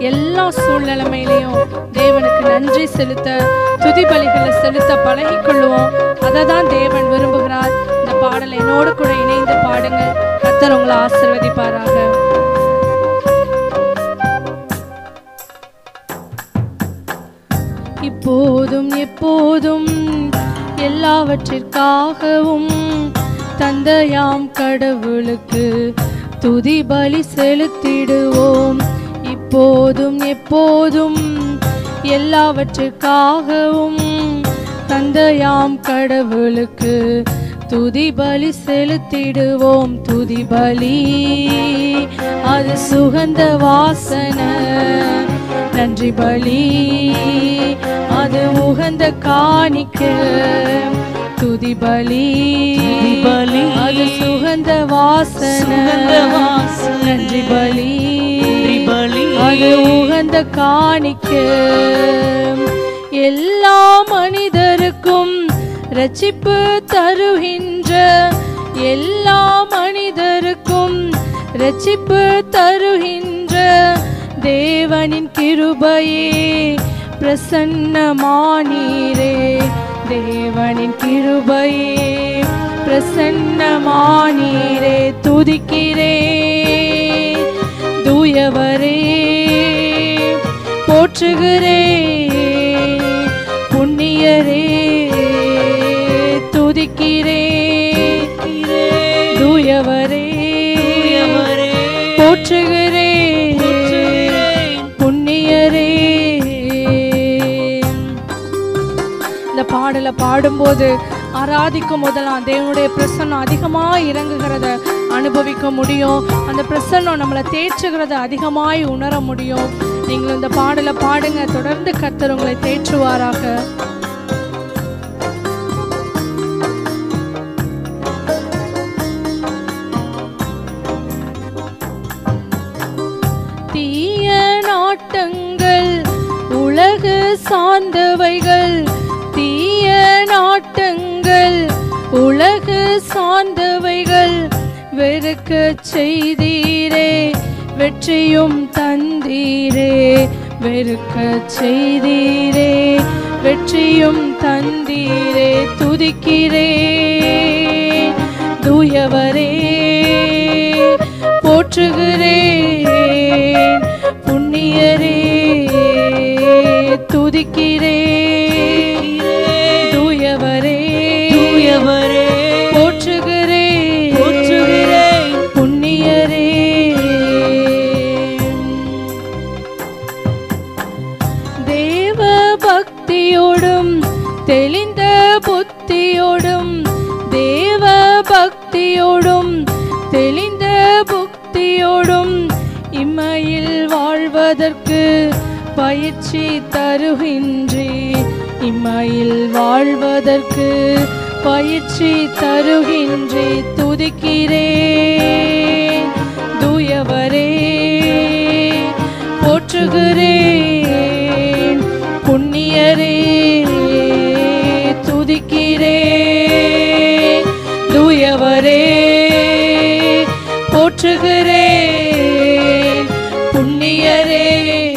எல்லா சூழ்நிலைமையிலையும் தேவனுக்கு நன்றி செலுத்த துதி பலிகளை செலுத்த பழகிக்கொள்ளுவோம் அதை தான் தேவன் விரும்புகிறார் இந்த பாடலை என்னோடு கூட இணைந்து பாடுங்க கத்தர் உங்களை ஆசிர்வதிப்பாராக இப்போதும் எப்போதும் எல்லாவற்றிற்காகவும் தந்தையாம் கடவுளுக்கு துதி பலி செலுத்திடுவோம் இப்போதும் எப்போதும் எல்லாவற்றிற்காகவும் தந்தையாம் கடவுளுக்கு துதி பலி செலுத்திடுவோம் துதி பலி அது சுகந்த வாசனை நன்றி பலி அது உகந்த காணிக்க துதி பலி துதி பலி. அது சுகந்த வாசனை சுகந்த வாசனை. நன்றி பலி நன்றி பலி. அது உகந்த காணிக்க எல்லா மனிதருக்கும் ரட்சிப்பு தருகின்ற எல்லா மனிதருக்கும் ரட்சிப்பு தருகின்ற தேவனின் கிருபையே பிரசன்னமானீரே தேவனின் கிருபையே பிரசன்னமானீரே துதிக்கிறே தூயவரே போற்றுகிறே புண்ணியரே துதிக்கிறே தூயவரே தூயவரே, போற்றுகிறே போற்றுகிறேன். புண்ணியரே இந்த பாடலை பாடும்போது ஆராதிக்கும் போதெல்லாம் தேவனுடைய பிரசன்னம் அதிகமாக இறங்குகிறத அனுபவிக்க முடியும் அந்த பிரசன்னம் நம்மளை தேற்றுகிறத அதிகமாய் உணர முடியும் நீங்களும் இந்த பாடலை பாடுங்க தொடர்ந்து கர்த்தர் உங்களை தேற்றுவாராக தீய நாட்டங்கள் உலகு சார்ந்தவைகள் தீய நாட்டங்கள் உலகு சார்ந்தவைகள் வெறுக்க செய்தீரே வெற்றியும் தந்தீரே வெறுக்க செய்தீரே வெற்றியும் தந்தீரே துதிக்கிறே தூயவரே போற்றுகிறேன் புண்ணியரே துதிக்கிறேன் தூயவரே தூயவரே, போற்றுகிறேன் போற்றுகிறேன். புண்ணியரே தேவ பக்தியோடும் தெளிந்த புத்தியோடும் தேவ பக்தியோடும் தெளிந்த புக்தியோடும் இம்மையில் வாழ்வதற்கு பயிற்சி தருகின்றே இம்மையில் வாழ்வதற்கு பயிற்சி தருகின்றே துதிக்கிறேன் தூயவரே போற்றுகிறேன் புண்ணியரே துதிக்கிறேன் தூயவரே போற்றுகிறேன் புண்ணியரே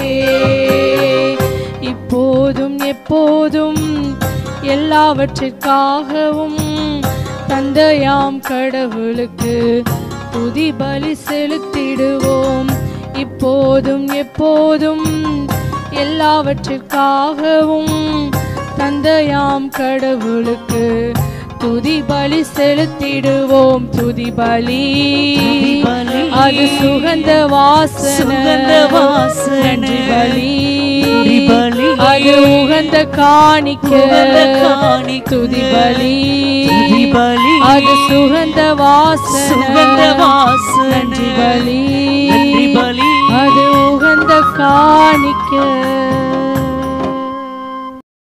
இப்போதும் எப்போதும் எல்லாவற்றிற்காகவும் தந்தையாம் கடவுளுக்கு துதி பலி செலுத்திடுவோம் இப்போதும் எப்போதும் எல்லாவற்றிற்காகவும் தந்தையாம் கடவுளுக்கு துதி பலி செலுத்திடுவோம் துதி பலி துதி பலி. அது சுகந்த வாசனை சுகந்த வாசனை. நன்றி பலி நன்றி பலி. அது உகந்த காணிக்க உகந்த காணிக்க. துதி பலி துதி பலி. அது சுகந்த வாசனை சுகந்த வாசனை. நன்றி பலி நன்றி பலி. அது உகந்த காணிக்க